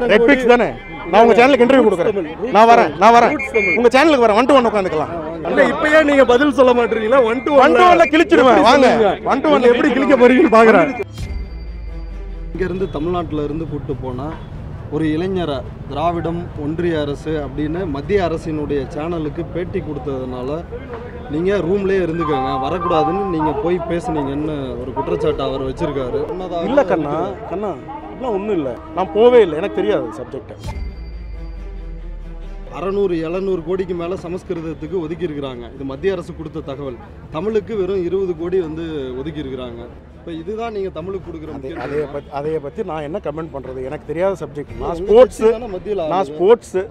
பத்தாயிரம் red fix தானே நான் உங்க சேனலுக்கு இன்டர்வியூ கொடுக்குறேன் நான் வரேன் நான் வரேன் உங்க சேனலுக்கு வரேன் ஒன் டு ஒன் உட்காந்துக்கலாம் இல்ல இப்பயே நீங்க பதில் சொல்ல மாட்டீங்களா ஒன் டு ஒன் டு ஒன்ல கிழிச்சிடுவேன் வாங்க ஒன் டு ஒன் எப்படி கிளிக்க போறீங்கன்னு பாக்குறேன் இங்க இருந்து தமிழ்நாட்டுல இருந்து கூட்டு போனா ஒரு இளைஞரை திராவிடம் ஒன்றிய அரசு அப்படின்னு மத்திய அரசினுடைய சேனலுக்கு பேட்டி கொடுத்ததுனால நீங்க ரூம்லயே இருந்துக்கோங்க வரக்கூடாதுன்னு நீங்க போய் பேசுனீங்கன்னு ஒரு குற்றச்சாட்டு அவர் வச்சிருக்காரு உண்மைதான். இல்ல கண்ணா கண்ணா அப்படிலாம் ஒன்றும் இல்லை நான் போவே இல்லை எனக்கு தெரியாது சப்ஜெக்ட் அறநூறு எழுநூறு கோடிக்கு மேல சமஸ்கிருதத்துக்கு ஒதுக்கி இருக்கிறாங்க இது மத்திய அரசு கொடுத்த தகவல் தமிழுக்கு வெறும் இருபது கோடி வந்து ஒதுக்கி இருக்கிறாங்க இப்போ இதுதான் நீங்க தமிழுக்கு கொடுக்குற அதே முக்கியத்துவம். அதைய பத்தி அதைய பற்றி நான் என்ன கமெண்ட் பண்ணுறது எனக்கு தெரியாத சப்ஜெக்ட் நான் உங்க ஸ்போர்ட்ஸு கட்சி தானே மத்தியில நான் ஆளுது. Sports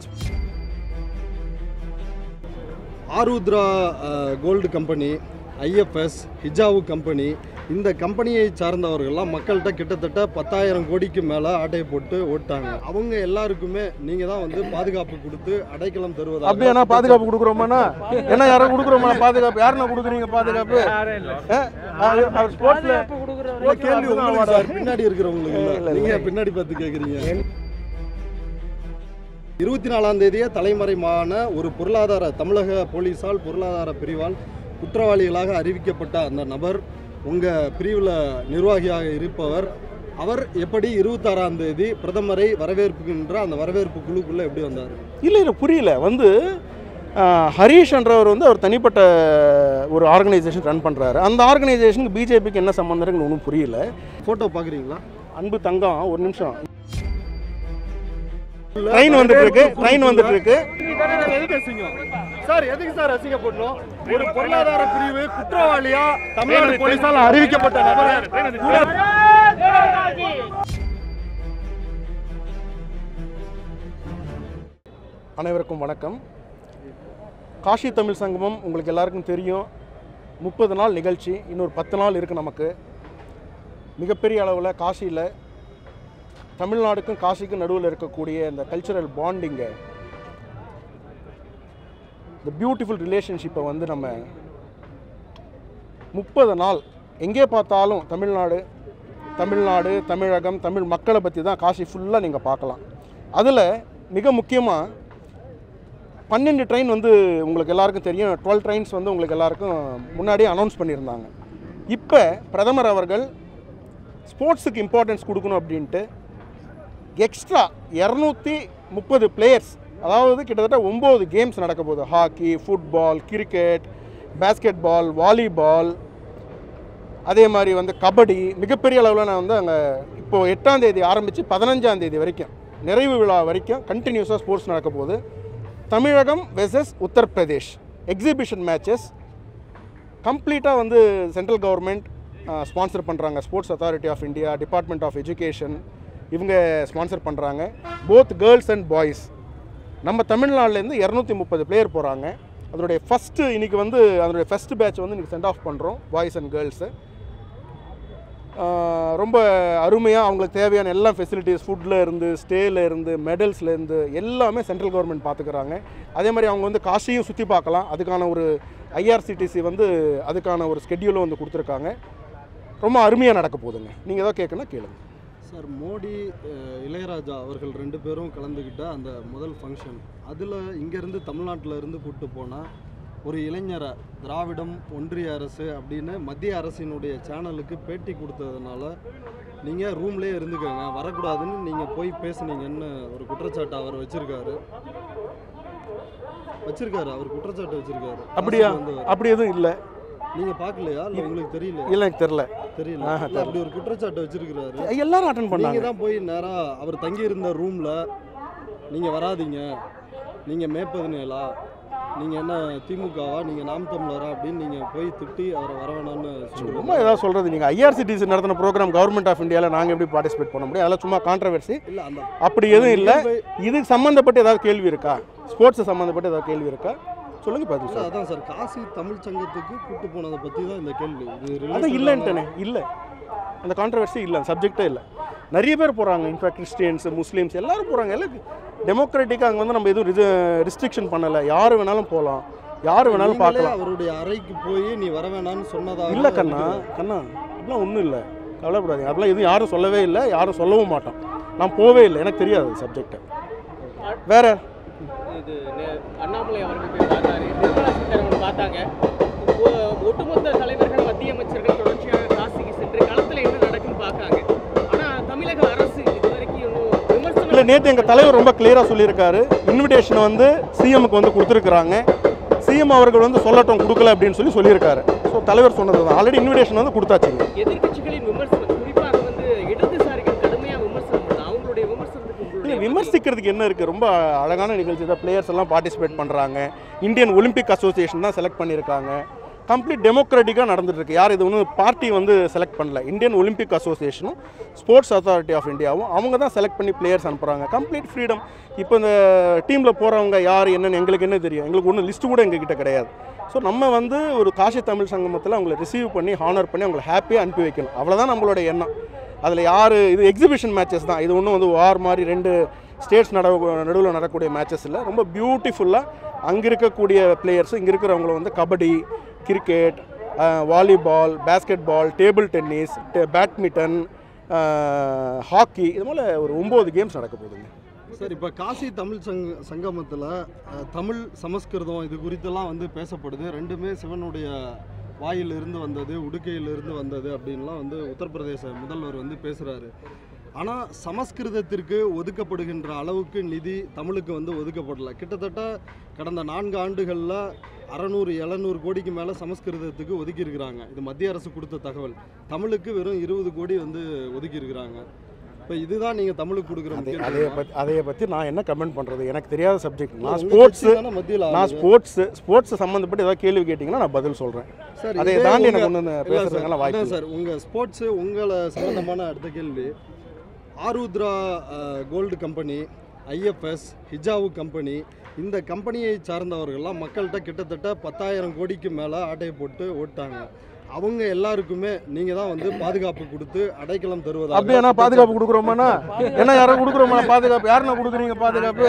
Aarudhra gold company IFS Hijau company இந்த கம்பெனியை சார்ந்தவர்கள்லாம் மக்கள்கிட்ட கிட்டத்தட்ட பத்தாயிரம் கோடிக்கு மேலே ஆட்டையை போட்டு ஓட்டாங்க அவங்க எல்லாருக்குமே நீங்கள் தான் வந்து பாதுகாப்பு கொடுத்து அடைக்கலம் தருவதாக அப்படியே நான் பாதுகாப்பு கொடுக்குறோமாண்ணா என்ன யாரோ கொடுக்குறோமா பாதுகாப்பு யாருண்ணா கொடுக்குறீங்க பாதுகாப்பு அவர் ஸ்போர்ட்ஸில் இல்ல, கேள்வி உங்களுக்கு சார் பின்னாடி இருக்கிறவங்களுக்கு இல்ல. நீங்க பின்னாடி பார்த்து கேக்குறீங்க இருபத்தி நாலாம் தேதியே தலைமறைமான ஒரு பொருளாதார தமிழக போலீஸால் பொருளாதார பிரிவால் குற்றவாளிகளாக அறிவிக்கப்பட்ட அந்த நபர் உங்க பிரிவில் நிர்வாகியாக இருப்பவர் அவர் எப்படி இருபத்தாறாம் தேதி பிரதமரை வரவேற்புகின்ற அந்த வரவேற்பு குழுக்குள்ள எப்படி வந்தார் இல்லை இல்லை புரியல வந்து ஆஹ், ஹரீஷ் என்றவர் வந்து அவர் தனிப்பட்ட ஒரு ஆர்கனைசேஷன் ரன் பண்ணுறாரு அந்த ஆர்கனைசேஷனுக்கு பிஜேபிக்கு என்ன சம்மந்தம் இருக்குன்னு ஒன்றும் புரியல போட்டோ பாக்குறீங்களா அன்பு தங்கம் ஒரு நிமிஷம் ட்ரெயின் வந்துட்டு இருக்கு ட்ரெயின் வந்துட்டு இருக்கு எதுக்கு அசிங்கம் சார் எதுக்கு சார் அசிங்கப்படணும் ஒரு பொருளாதார பிரிவு குற்றவாளியா தமிழ்நாடு போலீசால் அறிவிக்கப்பட்ட நபர் அனைவருக்கும் வணக்கம் காஷி தமிழ் சங்கமம் உங்களுக்கு எல்லாருக்கும் தெரியும் முப்பது நாள் நிகழ்ச்சி இன்னொரு பத்து நாள் இருக்குது நமக்கு மிகப்பெரிய அளவில் காசியில் தமிழ்நாடுக்கும் காசிக்கும் நடுவில் இருக்கக்கூடிய இந்த கல்ச்சுரல் பாண்டிங்கை இந்த பியூட்டிஃபுல் ரிலேஷன்ஷிப்பை வந்து நம்ம முப்பது நாள் எங்கே பார்த்தாலும் தமிழ்நாடு தமிழ்நாடு தமிழகம் தமிழ் மக்களை பற்றி தான் காசி ஃபுல்லாக நீங்கள் பார்க்கலாம் அதில் மிக முக்கியமாக பன்னெண்டு ட்ரெயின் வந்து உங்களுக்கு எல்லாருக்கும் தெரியும் டுவெல் ட்ரெயின்ஸ் வந்து உங்களுக்கு எல்லாருக்கும் முன்னாடியே அனௌன்ஸ் பண்ணியிருந்தாங்க இப்போ பிரதமர் அவர்கள் ஸ்போர்ட்ஸுக்கு இம்பார்ட்டன்ஸ் கொடுக்கணும் அப்படின்ட்டு எக்ஸ்ட்ரா இரநூத்தி முப்பது பிளேயர்ஸ் அதாவது கிட்டத்தட்ட ஒம்பது கேம்ஸ் நடக்க போகுது hockey football cricket basketball volleyball அதே மாதிரி வந்து கபடி மிகப்பெரிய அளவில் நான் வந்து அங்கே இப்போது எட்டாம் தேதி ஆரம்பித்து பதினஞ்சாம் தேதி வரைக்கும் நிறைவு விழா வரைக்கும் கண்டினியூஸாக ஸ்போர்ட்ஸ் நடக்க போகுது Tamilagam versus Uttar Pradesh exhibition matches கம்ப்ளீட்டாக வந்து சென்ட்ரல் கவர்மெண்ட் ஸ்பான்சர் பண்ணுறாங்க sports authority of India department of education இவங்க ஸ்பான்சர் பண்ணுறாங்க போத் கேர்ள்ஸ் அண்ட் பாய்ஸ் நம்ம தமிழ்நாட்டிலேருந்து இரநூத்தி முப்பது பிளேயர் போகிறாங்க அதனுடைய ஃபஸ்ட்டு இன்னைக்கு வந்து அதனுடைய ஃபஸ்ட்டு பேட்ச் வந்து இன்றைக்கி சென்ட் ஆஃப் பண்ணுறோம் பாய்ஸ் அண்ட் கேர்ள்ஸு ரொம்ப அருமையாக அவங்களுக்கு தேவையான எல்லா ஃபெசிலிட்டிஸ் ஃபுட்டில் இருந்து ஸ்டேல இருந்து மெடல்ஸ்ல இருந்து எல்லாமே சென்ட்ரல் கவர்மெண்ட் பார்த்துக்கிறாங்க அதே மாதிரி அவங்க வந்து காசியும் சுற்றி பார்க்கலாம் அதுக்கான ஒரு ஐஆர்சிடிசி வந்து அதுக்கான ஒரு ஸ்கெட்யூலும் வந்து கொடுத்துருக்காங்க ரொம்ப அருமையாக நடக்க போகுதுங்க நீங்கள் ஏதோ கேட்கணும் கேளுங்க சார் மோடி அஹ், இளையராஜா அவர்கள் ரெண்டு பேரும் கலந்துக்கிட்ட அந்த முதல் ஃபங்க்ஷன் அதில் இங்கேருந்து தமிழ்நாட்டில் இருந்து கூப்பிட்டு போனால் ஒரு இளைஞரை திராவிடம் ஒன்றிய அரசு அப்படின்னு மத்திய அரசினுடைய சேனலுக்கு பேட்டி கொடுத்ததுனால நீங்கள் ரூம்லேயே இருந்துக்கோங்க வரக்கூடாதுன்னு நீங்கள் போய் பேசுனீங்கன்னு ஒரு குற்றச்சாட்டு அவர் வச்சிருக்காரு வச்சிருக்காரு அவர் குற்றச்சாட்டு வச்சிருக்காரு அப்படியா அரசுக்கு வந்தவர். அப்படி எதுவும் இல்லை நீங்க பார்க்கலையா இல்லை உங்களுக்கு தெரியல இல்லை எனக்கு தெரில தெரியல ஆஹா, இல்ல, அப்படி ஒரு குற்றச்சாட்டு வச்சிருக்கிறாரு எல்லாரும் அட்டன் நீங்க பண்ணாங்க தான் போய் நேரா அவர் தங்கி இருந்த ரூம்ல நீங்க வராதீங்க நீங்க மேப்பதுனேலா நீங்க என்ன திமுகவா நீங்க நாம் தமிழரா அப்படின்னு நீங்க போய் திட்டி அவரை வர வேணாம்னு சும்மா சொல்றீங்க ஏதாவது சொல்கிறது நீங்கள் ஐஆர்சிடிசி நடத்தின ப்ரோக்ராம் கவர்மெண்ட் ஆஃப் இந்தியாவில் நாங்கள் எப்படி பார்ட்டிசிபேட் பண்ண முடியும் அதெல்லாம் சும்மா கான்ட்ரவர்சி இல்ல அந்த அப்படி எதுவும் இல்லை நிகழ்வை- இதுக்கு சம்மந்தப்பட்டு ஏதாவது கேள்வி இருக்கா ஸ்போர்ட்ஸ் சம்மந்தப்பட்டு ஏதாவது கேள்வி இருக்கா சொல்லுங்க பதில் இல்ல சார் அதான் சார் காசி தமிழ் சங்கத்துக்கு கூட்டு போனதை பத்தி தான் இந்த கேள்வி இது அதான் related இல்லைன்ட்டனே இல்லை அந்த கான்ட்ரவர்சி இல்லை சப்ஜெக்டே இல்லை நிறைய பேர் போகிறாங்க இன்ஃபேக்ட் கிறிஸ்டியன்ஸ் முஸ்லீம்ஸ் எல்லாரும் போகிறாங்க எல்லாம் டெமோக்ராட்டிக்காக அங்கே வந்து நம்ம எதுவும் ரிஸ்ட்ரிக்ஷன் பண்ணலை யார் வேணாலும் போகலாம் யார் வேணாலும் நீங்களே பார்க்கலாம் அவருடைய அறைக்கு போய் நீ வர வேணாம்னு சொன்னதா இல்லை கண்ணா கண்ணா அப்படிலாம் ஒன்றும் இல்லை கவலைப்படாதீங்க அப்படிலாம் எதுவும் யாரும் சொல்லவே இல்லை யாரும் சொல்லவும் மாட்டோம் நான் போவே இல்லை எனக்கு தெரியாது சப்ஜெக்ட் வேற இது நே- அண்ணாமலை அவர்கள் போய் பார்த்தாரு நிர்மலா சீதாராமன் பார்த்தாங்க ஒ- ஒட்டுமொத்த தலைவர்கள் மத்திய அமைச்சர்கள் தொடர்ச்சியாக காசிக்கு சென்று களத்தில் என்ன நடக்குன்னு பார்க்காங்க ஆனா தமிழக அரசு இதுவரைக்கும் இன்னும் விமர்சனம் இல்லை நேற்று எங்கள் தலைவர் ரொம்ப கிளியராக சொல்லியிருக்காரு இன்விடேஷனை வந்து சிஎம்க்கு வந்து கொடுத்துருக்குறாங்க சிஎம் அவர்கள் வந்து சொல்லட்டும் கொடுக்கல அப்படின்னு சொல்லி சொல்லியிருக்காரு ஸோ தலைவர் சொன்னது தான் ஆல்ரெடி இன்விடேஷன் வந்து கொடுத்தாச்சுங்க எதிர்க்கட்சிகளின் விமர்சனம் குறிப்பாக வந்து இடதுசாரிகள் கடுமையா விமர்சனம் பண்ணாங்க அவங்களுடைய விமர்சனத்துக்கு இல்லை உங்களுடைய விமர்சிக்கிறதுக்கு என்ன இருக்குது ரொம்ப அழகான நிகழ்ச்சி தான் பிளேயர்ஸ் எல்லாம் பார்ட்டிசிபேட் பண்ணுறாங்க இந்தியன் ஒலிம்பிக் அசோசியேஷன் தான் செலக்ட் பண்ணியிருக்காங்க கம்ப்ளீட் டெமோக்ராட்டிக்காக நடந்துட்டு இருக்கு யார் இது வந்து பார்ட்டி வந்து செலக்ட் பண்ணல இந்தியன் ஒலிம்பிக் அசோசியேஷனும் ஸ்போர்ட்ஸ் அத்தாரிட்டி ஆஃப் இந்தியாவும் அவங்க தான் செலக்ட் பண்ணி பிளேயர்ஸ் அனுப்புகிறாங்க கம்ப்ளீட் ஃப்ரீடம் இப்போ இந்த டீமில் போகிறவங்க யார் என்னன்னு எங்களுக்கு என்ன தெரியும் எங்களுக்கு ஒன்றும் லிஸ்ட்டு கூட எங்ககிட்ட கிடையாது ஸோ நம்ம வந்து ஒரு காசி தமிழ் சங்கமத்தில் அவங்கள ரிசீவ் பண்ணி ஹானர் பண்ணி அவங்களை ஹாப்பியாக அனுப்பி வைக்கணும் அவ்வளோதான் நம்மளோட எண்ணம் அதில் யார் இது எக்ஸிபிஷன் மேட்சஸ் தான் இது ஒன்றும் வந்து வார் மாதிரி ரெண்டு ஸ்டேட்ஸ் நட நடுவில் நடக்கக்கூடிய மேட்சஸ் இல்லை ரொம்ப பியூட்டிஃபுல்லாக அங்கே இருக்கக்கூடிய பிளேயர்ஸ் இங்கே இருக்கிறவங்கள வந்து kabaddi cricket volleyball basketball table tennis badminton hockey இது போல் ஒரு ஒம்பது கேம்ஸ் நடக்க போகுதுங்க சார் இப்போ காசி தமிழ் சங்க சங்கமத்தில் தமிழ் சமஸ்கிருதம் இது குறித்தெல்லாம் வந்து பேசப்படுது ரெண்டுமே சிவனுடைய வாயிலிருந்து வந்தது உடுக்கையிலிருந்து வந்தது அப்படின்லாம் வந்து உத்தரப்பிரதேச முதல்வர் வந்து பேசுகிறாரு ஆனால் சமஸ்கிருதத்திற்கு ஒதுக்கப்படுகின்ற அளவுக்கு நிதி தமிழுக்கு வந்து ஒதுக்கப்படல கிட்டத்தட்ட கடந்த நான்கு ஆண்டுகளில் அறநூறு எழுநூறு கோடிக்கு மேலே சமஸ்கிருதத்துக்கு ஒதுக்கியிருக்கிறாங்க இது மத்திய அரசு கொடுத்த தகவல் தமிழுக்கு வெறும் இருபது கோடி வந்து ஒதுக்கியிருக்கிறாங்க இப்போ இதுதான் நீங்கள் தமிழுக்கு கொடுக்குற அதே முக்கியத்துவமா? அதைய பற்றி அதைய பற்றி நான் என்ன கமெண்ட் பண்ணுறது எனக்கு தெரியாத சப்ஜெக்ட் நான் உங்க ஸ்போர்ட்ஸு கட்சி தானே மத்தியில நான் ஆளுது. ஸ்போர்ட்ஸ் ஸ்போர்ட்ஸ் சம்மந்தப்பட்டு ஏதாவது கேள்வி கேட்டிங்கன்னா நான் பதில் சொல்கிறேன் சார், அதை இதே தாண்டி உங்க- எனக்கு ஒன்று இல்ல பேசுறதுக்கெல்லாம் சார், வாய்ப்பு அதான் இல்லை. சார் உங்க ஸ்போர்ட்ஸ் உங்களை சம்பந்தமான அடுத்த கேள்வி Aarudhra gold company IFS Hijau company இந்த கம்பெனியை சார்ந்தவர்கள்லாம் மக்கள்கிட்ட கிட்டத்தட்ட பத்தாயிரம் கோடிக்கு மேலே ஆட்டையை போட்டு ஓட்டாங்க அவங்க எல்லாருக்குமே நீங்க தான் வந்து பாதுகாப்பு கொடுத்து அடைக்கலம் தருவதாக அப்படியே நான் பாதுகாப்பு கொடுக்குறோமாண்ணா என்ன யாரோ கொடுக்குறோமா பாதுகாப்பு யாருண்ணா கொடுக்குறீங்க பாதுகாப்பு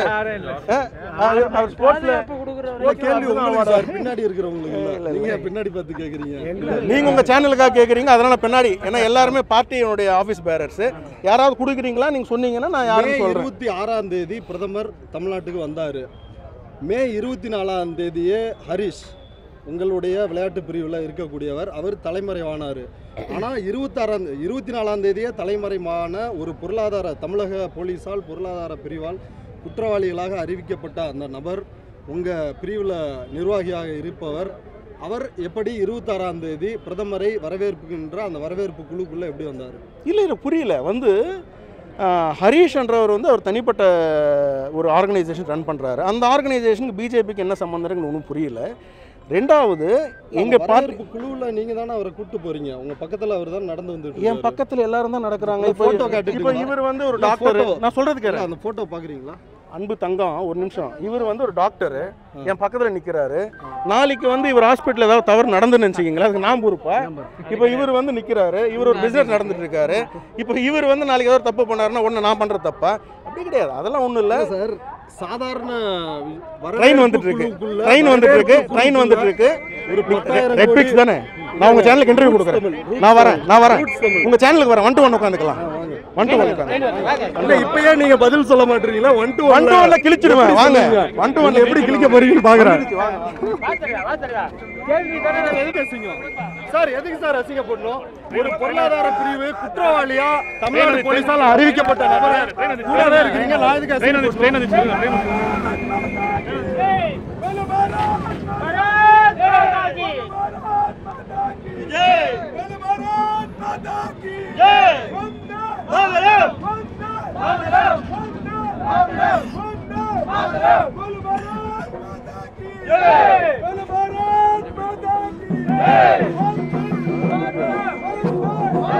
ஸ்போர்ட்ஸில் இல்ல, கேள்வி உங்களுக்கு சார் பின்னாடி இருக்கிறவங்களுக்கு இல்ல. நீங்க பின்னாடி பார்த்து கேக்குறீங்க நீங்கள் உங்கள் சேனலுக்காக கேட்குறீங்க அதனால் பின்னாடி ஏன்னா எல்லாருமே பார்ட்டியினுடைய ஆஃபீஸ் பேரர்ஸ் யாராவது கொடுக்குறீங்களா நீங்கள் சொன்னீங்கன்னா நான் மே யாருன்னு சொல்கிறேன் இருபத்தி ஆறாம் தேதி பிரதமர் தமிழ்நாட்டுக்கு வந்தார் மே இருபத்தி நாலாம் தேதியே ஹரிஷ் உங்களுடைய விளையாட்டு பிரிவில் இருக்கக்கூடியவர் அவர் தலைமறைவானார் ஆனால் இருபத்தாறாம் இருபத்தி நாலாம் தேதியே தலைமறைவான ஒரு பொருளாதார தமிழக போலீஸால் பொருளாதார பிரிவால் குற்றவாளிகளாக அறிவிக்கப்பட்ட அந்த நபர் உங்கள் பிரிவில் நிர்வாகியாக இருப்பவர் அவர் எப்படி இருபத்தாறாம் தேதி பிரதமரை வரவேற்புகின்ற அந்த வரவேற்பு குழுக்குள்ளே எப்படி வந்தார் இல்லை இல்லை புரியல வந்து ஆஹ், ஹரீஷ் என்றவர் வந்து அவர் தனிப்பட்ட ஒரு ஆர்கனைசேஷன் ரன் பண்ணுறாரு அந்த ஆர்கனைசேஷனுக்கு பிஜேபிக்கு என்ன சம்மந்தம் இருக்குன்னு ஒன்றும் புரியல ரெண்டாவது எங்க பார்ட்டி வரவேற்பு குழுவுல நீங்க தானே அவரை கூட்டு போறீங்க உங்க பக்கத்துல அவர் தான் நடந்து வந்துட்டு என் பக்கத்துல எல்லாரும் தான் நடக்கிறாங்க இல்ல, இப்போ photo காட்டுறீங்களா? இப்போ இவர் வந்து ஒரு இல்ல, டாக்டர் photo. நான் சொல்றது கேட்க இருக்காரு அந்த போட்டோ பாக்குறீங்களா அன்பு தங்கம் ஒரு நிமிஷம் இவர் வந்து ஒரு டாக்டர் என் பக்கத்துல நிக்கிறாரு நாளைக்கு வந்து இவர் ஹாஸ்பிட்டல் ஏதாவது தவறு நடந்துன்னு நினச்சிக்கிங்களா அதுக்கு நான் பொறுப்பா இப்போ இவர் வந்து நிக்கிறாரு இவர் ஒரு பிசினஸ் நடந்துட்டு இருக்காரு இப்போ இவர் வந்து நாளைக்கு ஏதாவது தப்பு பண்ணாருன்னா ஒன்று நான் பண்றது தப்பா அப்படி கிடையாது அதெல்லாம் ஒன்றும் இல்லை இல்ல சார் சாதாரண ட்ரெயின் வந்துட்டு இருக்கு ட்ரெயின் வந்துட்டு இருக்கு ட்ரெயின் வந்துட்டு இருக்கு ஒரு பத்தாயிரம் ரெட் பிக்ஸ் தானே நான் உங்க சேனலுக்கு இன்டர்வியூ கொடுக்குறேன் நான் வரேன் நான் வரேன் உங்க சேனலுக்கு வரேன் ஒன் டு ஒன் உட்காந்துக்கலாம் ஒன் டு ஒன் உட்காந்து இல்ல இப்பயே நீங்க பதில் சொல்ல மாட்டீங்களா ஒன் டு ஒன் டு ஒன்ல கிழிச்சிடுவேன் வாங்க ஒன் டு ஒன் எப்படி கிளிக்க போறீங்கன்னு பாக்குறேன் கேள்வி தானே நாங்க எதுக்கு அசிங்கம் சார் எதுக்கு சார் அசிங்க போடணும் ஒரு பொருளாதார பிரிவு குற்றவாளியா தமிழ்நாடு போலீசால அறிவிக்கப்பட்ட நபர் கூடவே இருக்கிறீங்க நான் எதுக்கு அசிங்கம் போடணும்?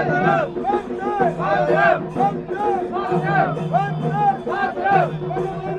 Hey!